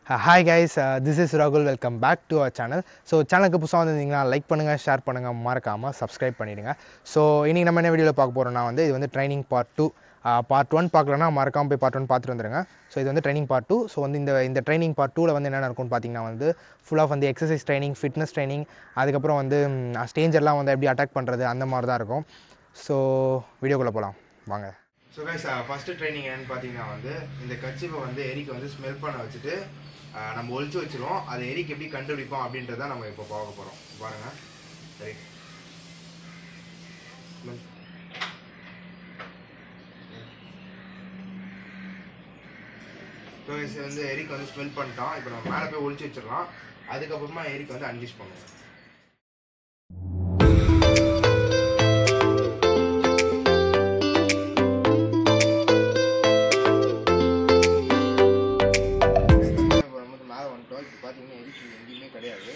Hi guys this is ராகுல் welcome back to our channel so சேனலுக்கு புதுசாக வந்திருந்தீங்கன்னா like பண்ணுங்கள் ஷேர் பண்ணுங்கள் மறக்காமல் சப்ஸ்கிரைப் பண்ணிவிடுங்க ஸோ இன்றைக்கி நம்ம என்ன வீடியோவில் பார்க்க போகிறோம்னா வந்து இது வந்து training part two part one பார்க்கலன்னா மறக்காமல் போய் பார்ட் ஒன் பார்த்துட்டு வந்துருங்க ஸோ இது வந்து ட்ரைனிங் பார்ட் டூ ஸோ வந்து இந்த இந்த ட்ரைனிங் பார்ட் டூவில் வந்து என்னென்ன இருக்கும்னு பார்த்தீங்கன்னா வந்து ஃபுல்லாக வந்து எக்ஸசைஸ் ட்ரைனிங் ஃபிட்னஸ் ட்ரைனிங் அதுக்கப்புறம் வந்து ஸ்டேஞ்சர்லாம் வந்து எப்படி அட்டாக் பண்ணுறது அந்த மாதிரி தான் இருக்கும் ஸோ வீடியோக்குள்ளே போகலாம் வாங்க ஸோ கைஸ் ஃபஸ்ட்டு ட்ரைனிங் என்னன்னு பார்த்தீங்கன்னா வந்து இந்த கச்சிப்பை வந்து எரிக்கு வந்து ஸ்மெல் பண்ண வச்சுட்டு அஹ், நம்ம ஒழிச்சு வச்சிருவோம் அதை எரிக்கு எப்படி கண்டுபிடிப்போம் அப்படின்றத நம்ம இப்போ பார்க்க போகிறோம் பாருங்க சரி Smell. ஸோ கைஸ் வந்து எரிக்கு வந்து ஸ்மெல் பண்ணிட்டோம் இப்போ நம்ம மேலே போய் ஒழிச்சு வச்சிடலாம் அதுக்கப்புறமா எரிக்கு வந்து அன்ஜஸ்ட் பண்ணுவோம் இப்போ நம்ம வந்து மேலே வந்துட்டோம் இப்போ பார்த்தீங்கன்னா எரிக்கு இங்க எங்கேயுமே கிடையாது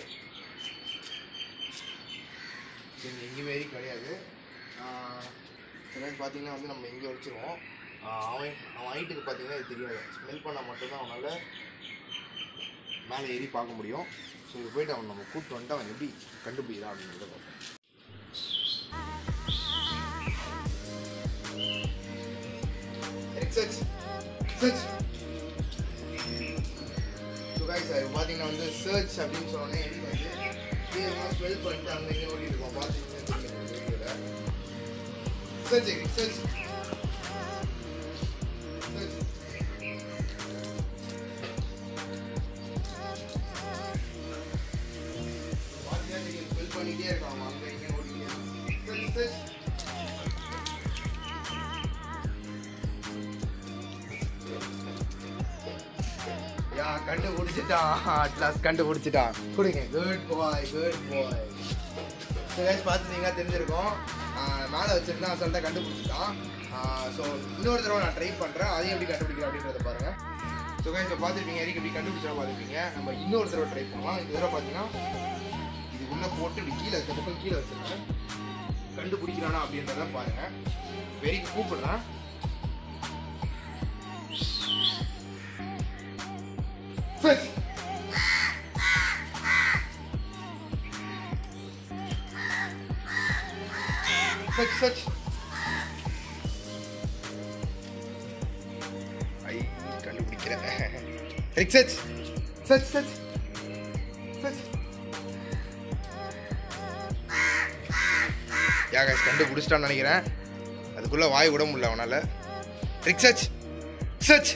இங்கே எங்கேயுமே எரி கிடையாது சில பார்த்தீங்கன்னா வந்து நம்ம இங்கே வச்சுருவோம் அவன் அவன் ஹைட்டுக்கு பார்த்தீங்கன்னா இது தெரியாது ஸ்மெல் பண்ணால் மட்டும்தான் அவனால் மேலே ஏறி பார்க்க முடியும் ஸோ இது போயிட்டு அவன் நம்ம கூப்பிட்டு வந்துட்டு அவன் எப்படி கண்டுபிடிக்கிறான் அப்படின்றத பார்ப்போம் எக்ஸச் எக்ஸச் ஸோ கைஸ் அது பார்த்தீங்கன்னா வந்து சர்ச் அப்படின்னு சொன்னோன்னே எனக்கு வந்து சீக்கிரமாக ஸ்மெல் பண்ணிட்டு அங்கே இங்கே ஓடி இருக்கோம் பார்த்தீங்கன்னா வீடியோவில் சர்ச் சர்ச் பார்த்தீங்கன்னா நீங்கள் ஸ்மெல் பண்ணிகிட்டே இருக்காங்க அங்கே இங்கே ஓடிக்கிட்டே சர்ச் சர்ச் யா கண்டுபிடிச்சிட்டான் அட்லாஸ் கண்டுபிடிச்சிட்டான் கொடுங்க good boy good boy so guys பார்த்துட்டீங்கன்னா தெரிஞ்சிருக்கும் மேலே வச்சிருந்தா அசால்ட்டாக கண்டுபிடிச்சிட்டான் ஸோ இன்னொரு தடவை நான் ட்ரை பண்ணுறேன் அதையும் எப்படி கண்டுபிடிக்கிறேன் அப்படின்றத பாருங்கள் ஸோ கைஸ் இப்போ பார்த்துருப்பீங்க எரிக்கு எப்படி கண்டுபிடிச்சா பார்த்துருப்பீங்க நம்ம இன்னொரு தடவை ட்ரை பண்ணலாம் இந்த தடவை பார்த்தீங்கன்னா இது உள்ளே போட்டு இப்படி கீழே இந்த பக்கம் கீழே வச்சிருக்கேன் கண்டுபிடிக்கிறானா அப்படின்றத பாருங்கள் வெறிக்கு கூப்பிடுறேன் Fetch! Fetch, fetch! ஐ கண்டுபிடிக்கிறேன் ரிக் சச் சச் சச் சச் யா கைஸ் கண்டுபிடிச்சிட்டான்னு நினைக்கிறேன் அதுக்குள்ளே வாய் விட முடியல அவனால் ரிக் சச் சச்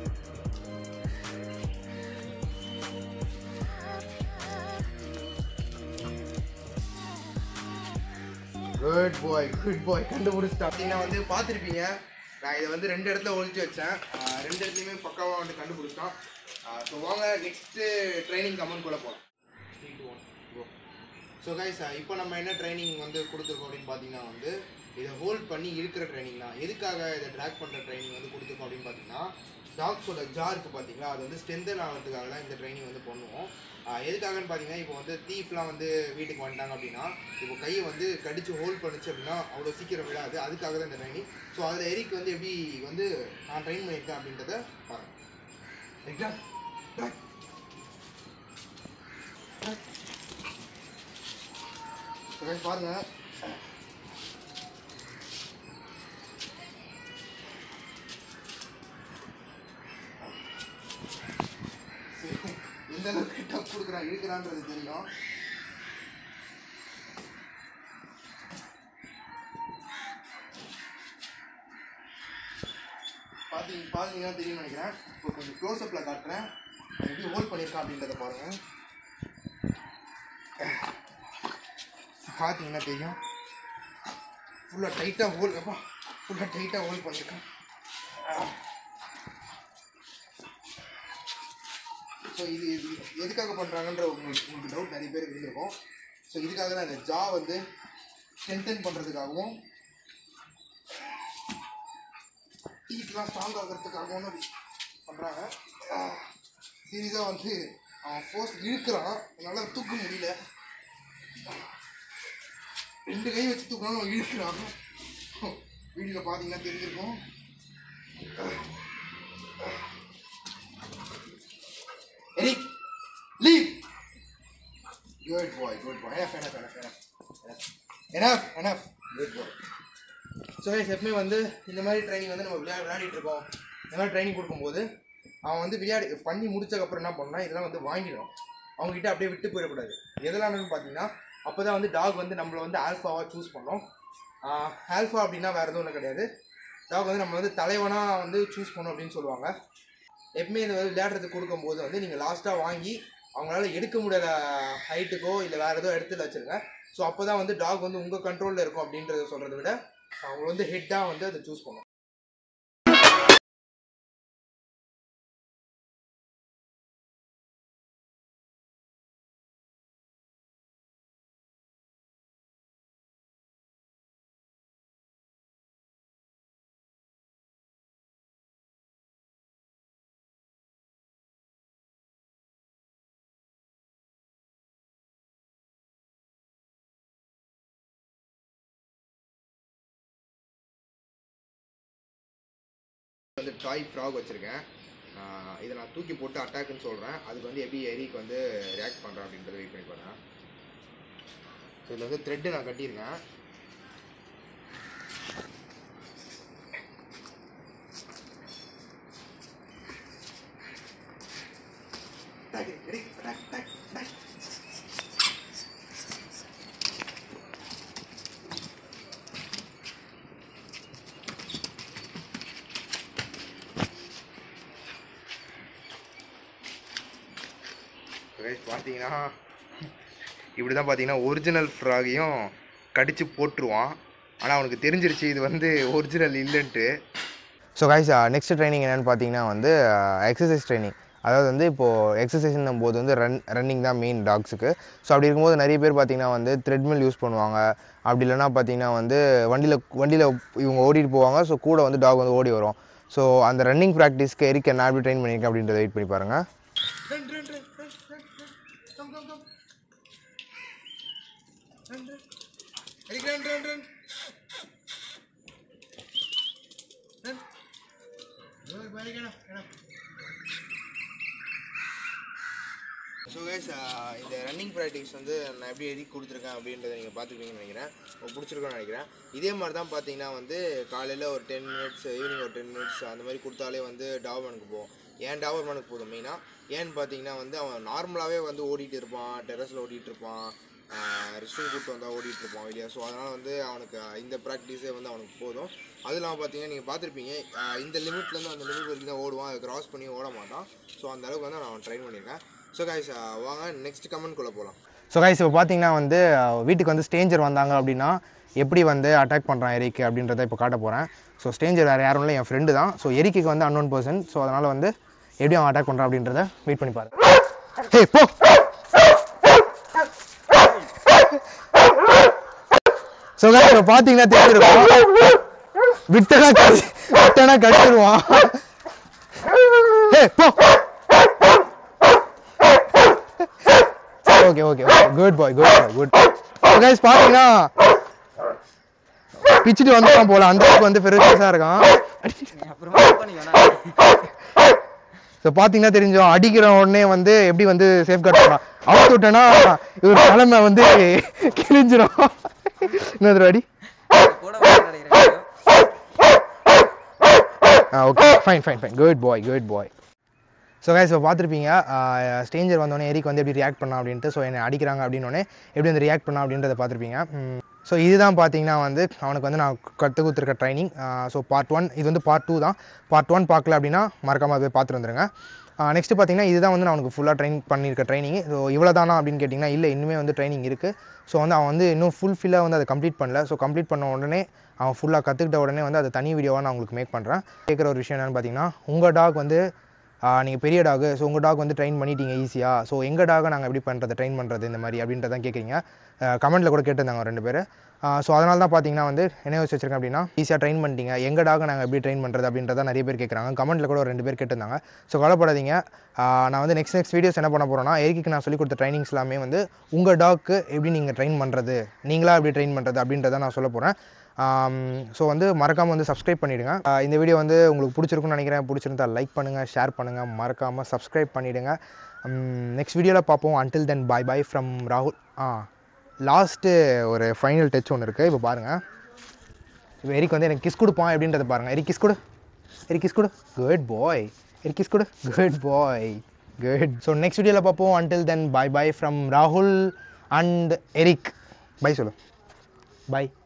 குட் பாய் குட் பாய் கண்டுபிடிச்சிட்டா பார்த்தீங்கன்னா வந்து பார்த்துருப்பீங்க நான் இதை வந்து ரெண்டு இடத்துல ஒழிச்சு வச்சேன் ஆஹ் ரெண்டு இடத்துலையுமே பக்காவாக வந்து கண்டுபிடிச்சிட்டோம் ஸோ வாங்க நெக்ஸ்ட்டு ட்ரைனிங் கமெண்ட் கூட போகலாம் ஸோ கைஸ் இப்போ நம்ம என்ன ட்ரைனிங் வந்து கொடுத்துருக்கோம் அப்படின்னு பார்த்தீங்கன்னா வந்து இதை ஹோல்ட் பண்ணி இழுக்கிற ட்ரைனிங் தான் எதுக்காக இதை ட்ராக் பண்ணுற ட்ரைனிங் வந்து கொடுத்துருக்கோம் அப்படின்னு பார்த்தீங்கன்னா டாக்ஸோட ஜா இருக்குது பார்த்தீங்களா அது வந்து ஸ்ட்ரென்தன் ஆகிறதுக்காக தான் இந்த ட்ரைனிங் வந்து பண்ணுவோம் ஆஹ் எதுக்காகன்னு பார்த்தீங்கன்னா இப்போ வந்து தீஃப்லாம் வந்து வீட்டுக்கு வந்துட்டாங்க அப்படின்னா இப்போ கையை வந்து கடிச்சு ஹோல்ட் பண்ணுச்சு அப்படின்னா அவ்வளோ சீக்கிரம் விடாது அதுக்காக தான் இந்த ட்ரைனிங் ஸோ அதில் எரிக் வந்து எப்படி வந்து நான் ட்ரெயின் பண்ணியிருக்கேன் அப்படின்றத பாருங்கள் ரைட்டா ரைட் ரைட் பாருங்க சரி, எந்த அளவுக்கு டப் கொடுக்குறான் இழுக்கிறான்றது தெரியும் பார்த்தீங்க பார்த்தீங்கன்னா தெரியும் நினைக்கிறேன் இப்போ கொஞ்சம் க்ளோஸ்அப்பில் காட்டுறேன் அவன் எப்படி ஹோல்ட் பண்ணியிருக்கான் அப்படின்றத பாருங்க பார்த்தீங்கன்னா தெரியும் ஃபுல்லாக டைட்டாக ஹோல் அப்பா ஃபுல்லாக டைட்டாக ஹோல்ட் பண்ணியிருக்கான் ஸோ இது இது எதுக்காக பண்ணுறாங்கன்ற உங்களுக்கு உங்களுக்கு டவுட் நிறைய பேருக்கு இருந்திருக்கும் ஸோ இதுக்காக தான் இந்த ஜா வந்து ஸ்ட்ரென்தன் பண்ணுறதுக்காகவும் டீத்லாம் ஸ்ட்ராங் ஆகிறதுக்காகவும் அப்படி பண்ணுறாங்க சீரியஸாக வந்து அவன் ஃபோர்ஸ் இழுக்கிறான் என்னால் தூக்க முடியல ரெண்டு கை வச்சு தூக்கினாலும் அவன் இழுக்கிறான் வீடியோவில் பார்த்தீங்கன்னா தெரிஞ்சிருக்கும் எரி Good boy, good boy. Enough, enough, enough, enough. Enough, enough. Good boy. So எப்பவுமே வந்து இந்த மாதிரி ட்ரைனிங் வந்து நம்ம விளையாட விளையாடிட்டு இருக்கோம் இந்த மாதிரி ட்ரைனிங் கொடுக்கும்போது அவன் வந்து விளையாடி பண்ணி முடிச்சதுக்கப்புறம் என்ன பண்ணா இதெல்லாம் வந்து வாங்கிடும் அவங்ககிட்ட அப்படியே விட்டு போயிடக்கூடாது எதெல்லாம்னு பார்த்தீங்கன்னா அப்போ தான் வந்து டாக் வந்து நம்மளை வந்து ஆல்ஃபாவாக சூஸ் பண்ணோம் ஆல்ஃபா அப்படின்னா வேறு எதுவும் ஒன்றும் கிடையாது டாக் வந்து நம்ம வந்து தலைவனாக வந்து சூஸ் பண்ணோம் அப்படின்னு சொல்லுவாங்க எப்பவுமே இந்த மாதிரி விளையாடுறதுக்கு கொடுக்கும்போது வந்து நீங்கள் லாஸ்ட்டாக வாங்கி அவங்களால எடுக்க முடியாத ஹைட்டுக்கோ இல்லை வேறு ஏதோ இடத்துல வச்சுருங்க ஸோ அப்போ தான் வந்து டாக் வந்து உங்கள் கண்ட்ரோலில் இருக்கும் அப்படின்றத சொல்கிறத விட அவங்க வந்து ஹெட்டாக வந்து அதை சூஸ் பண்ணும் வந்து டாய் ஃப்ராக் வச்சுருக்கேன் இதை நான் தூக்கி போட்டு அட்டாக்குன்னு சொல்கிறேன் அதுக்கு வந்து எப்படி எரிக்கு வந்து ரியாக்ட் பண்ணுறேன் அப்படின்றத வெயிட் பண்ணி பாருங்க ஸோ இதில் வந்து த்ரெட்டு நான் கட்டியிருக்கேன் Attack it, ready? Attack, attack, attack. Guys பார்த்தீங்கன்னா இப்படி தான் பார்த்தீங்கன்னா ஒரிஜினல் ஃப்ராகையும் கடிச்சு போட்டுருவான் ஆனால் அவனுக்கு தெரிஞ்சிருச்சு இது வந்து ஒரிஜினல் இல்லைன்ட்டு ஸோ கைஸ் நெக்ஸ்ட் ட்ரைனிங் என்னென்னு பார்த்தீங்கன்னா வந்து எக்ஸசைஸ் ட்ரைனிங் அதாவது வந்து இப்போது எக்ஸசைஸ்னும் போது வந்து ரன் ரன்னிங் தான் மெயின் டாக்ஸுக்கு ஸோ அப்படி இருக்கும்போது நிறைய பேர் பார்த்தீங்கன்னா வந்து த்ரெட்மில் யூஸ் பண்ணுவாங்க அப்படி இல்லைன்னா பார்த்தீங்கன்னா வந்து வண்டியில் வண்டியில் இவங்க ஓடிட்டு போவாங்க ஸோ கூட வந்து டாக் வந்து ஓடி வரும் ஸோ அந்த ரன்னிங் ப்ராக்டிஸ்க்கு எரிக்க என்ன எப்படி ட்ரெயின் பண்ணியிருக்கேன் அப்படின்றத வெயிட் பண்ணி பாருங்கள் Run, run, run, run, run, run. Come, come, come. Run, run. Eric, run, run, run. Run. Good, very good. Enough. So guys இந்த ரன்னிங் ப்ராக்டிஸ் வந்து நான் எப்படி எழுதி கொடுத்துருக்கேன் அப்படின்றத நீங்கள் பார்த்துருப்பீங்கன்னு நினைக்கிறேன் உங்களுக்கு பிடிச்சிருக்கோன்னு நினைக்கிறேன் இதே மாதிரி தான் பார்த்தீங்கன்னா வந்து காலையில் ஒரு டென் மினிட்ஸ் ஈவினிங் ஒரு டென் மினிட்ஸ் அந்த மாதிரி கொடுத்தாலே வந்து டாபர்மனுக்கு போகும் ஏன் டாபர்மனுக்கு போதும் மெயினாக ஏன்னு பார்த்தீங்கன்னா வந்து அவன் நார்மலாகவே வந்து ஓடிட்டு இருப்பான் டெரஸில் ஓடிட்டு இருப்பான் ரெஸ்ட்ரூம் கூப்பிட்டு வந்தால் ஓடிட்டு இருப்பான் இல்லையா ஸோ அதனால் வந்து அவனுக்கு இந்த ப்ராக்டிஸே வந்து அவனுக்கு போதும் அது இல்லாமல் பார்த்தீங்கன்னா நீங்கள் பார்த்துருப்பீங்க அஹ் இந்த லிமிட்லேருந்து அந்த லிமிட் வரைக்கும் தான் ஓடுவான் அதை கிராஸ் பண்ணி ஓட மாட்டான் ஸோ அந்த அளவுக்கு வந்து நான் அவன் ட்ரைன் பண்ணியிருக்கேன் ஸோ கைஸ் வாங்க நெக்ஸ்ட் கமெண்ட்குள்ளே போகலாம் ஸோ கைஸ் இப்போ பார்த்தீங்கன்னா வந்து அஹ், வீட்டுக்கு வந்து ஸ்டேஞ்சர் வந்தாங்க அப்படின்னா எப்படி வந்து அட்டாக் பண்ணுறான் எரிக்கு அப்படின்றத இப்போ காட்ட போகிறேன் ஸோ ஸ்டேஞ்சர் வேறு யாரும் இல்லை என் ஃப்ரெண்டு தான் ஸோ எரிக்கு வந்து அன்னோன் பர்சன் ஸோ அதனால் வந்து எப்படி அவன் அட்டாக் பண்ணுறான் அப்படின்றத வெயிட் பண்ணி பாரு ஹே போ ஸோ கைஸ் இப்போ பார்த்தீங்கன்னா தெரிஞ்சிருக்கும் விட்டனா கடி விட்டனா கடிச்சிருவான் ஹே போ okay okay okay good boy good boy good guys பாத்தீங்கன்னா பிச்சுட்டு வந்துட்டான் போல அந்த அளவுக்கு வந்து ஃபெரோசியஸா இருக்கான் ஸோ பார்த்தீங்கன்னா தெரிஞ்சோம் அடிக்கிற உடனே வந்து எப்படி வந்து சேஃப் கார்ட் பண்ணலாம் அவுத்து விட்டேன்னா இவர் நிலைமை வந்து கிழிஞ்சிரும் இன்னொரு அடி ஆ okay fine fine fine good boy good boy so guys இப்போ பார்த்துருப்பீங்க ஸ்டேஞ்சர் வந்தோடனே எரிக் வந்து எப்படி ரியாக்ட் பண்ணா அப்படின்ட்டு ஸோ என்னை அடிக்கிறாங்க அப்படின்னோடனே எப்படி வந்து ரியாக்ட் பண்ணா அப்படின்றத பார்த்துருப்பீங்க ஸோ இதுதான் பார்த்தீங்கன்னா வந்து அவனுக்கு வந்து நான் கற்றுக் கொடுத்துருக்க ட்ரைனிங் ஸோ பார்ட் ஒன் இது வந்து பார்ட் டூ தான் பார்ட் ஒன் பார்க்கல அப்படின்னா மறக்காம போய் பார்த்துட்டு வந்துருங்க நெக்ஸ்ட் பார்த்தீங்கன்னா இதுதான் வந்து நான் அவனுக்கு ஃபுல்லாக ட்ரைன் பண்ணியிருக்க ட்ரைனிங் ஸோ இவ்வளோ தானா அப்படின்னு கேட்டிங்கன்னா இல்லை இன்னுமே வந்து ட்ரைனிங் இருக்குது ஸோ வந்து அவன் வந்து இன்னும் ஃபுல் ஃபில்லாக வந்து அதை கம்ப்ளீட் பண்ணல ஸோ கம்ப்ளீட் பண்ண உடனே அவன் ஃபுல்லாக கற்றுக்கிட்ட உடனே வந்து அதை தனி வீடியோவாக நான் உங்களுக்கு மேக் பண்ணுறேன் கேட்குற ஒரு விஷயம் என்னென்னு பார்த்தீங்கன்னா உங்கள் டாக் வந்து நீங்கள் பெரிய டாகு ஸோ உங்கள் டாக் வந்து ட்ரெயின் பண்ணிட்டீங்க ஈஸியாக ஸோ எங்கள் டாகை நாங்கள் எப்படி பண்ணுறது ட்ரெயின் பண்ணுறது இந்த மாதிரி அப்படின்றதான் கேட்குறீங்க கமெண்ட்டில் கூட கேட்டிருந்தாங்க ரெண்டு பேர் ஸோ அதனால தான் பார்த்தீங்கன்னா வந்து என்ன யோசிச்சு வச்சிருக்கேன் அப்படின்னா ஈஸியாக ட்ரெயின் பண்ணிட்டீங்க எங்கள் டாகை நாங்கள் எப்படி ட்ரெயின் பண்ணுறது அப்படின்றத நிறைய பேர் கேட்குறாங்க கமெண்ட்டில் கூட ஒரு ரெண்டு பேர் கேட்டிருந்தாங்க ஸோ கவலைப்படாதீங்க ஆஹ் நான் வந்து நெக்ஸ்ட் நெக்ஸ்ட் வீடியோஸ் என்ன பண்ண போகிறேன்னா எரிக்கு நான் சொல்லி கொடுத்த ட்ரைனிங்ஸ் எல்லாமே வந்து உங்கள் டாக்கு எப்படி நீங்கள் ட்ரெயின் பண்ணுறது நீங்களா எப்படி ட்ரெயின் பண்ணுறது அப்படின்றத நான் சொல்ல போகிறேன் ஸோ வந்து மறக்காமல் வந்து சப்ஸ்கிரைப் பண்ணிவிடுங்க இந்த வீடியோ வந்து உங்களுக்கு பிடிச்சிருக்குன்னு நினைக்கிறேன் பிடிச்சிருந்தா லைக் பண்ணுங்கள் ஷேர் பண்ணுங்கள் மறக்காமல் சப்ஸ்கிரைப் பண்ணிவிடுங்க நெக்ஸ்ட் வீடியோவில் பார்ப்போம் until then bye bye from ராகுல் ஆ லாஸ்ட்டு ஒரு ஃபைனல் டச் ஒன்று இருக்குது இப்போ பாருங்கள் இப்போ எரிக் வந்து எனக்கு கிஸ் கொடுப்பான் எப்படின்றத பாருங்கள் எரிக் கிஸ் கொடு எரிக் கிஸ் கொடு குட் பாய் எரிக் கிஸ் கொடு good boy good so next வீடியோவில் பார்ப்போம் until then bye bye from ராகுல் அண்ட் எரிக் பை சொல்லு பை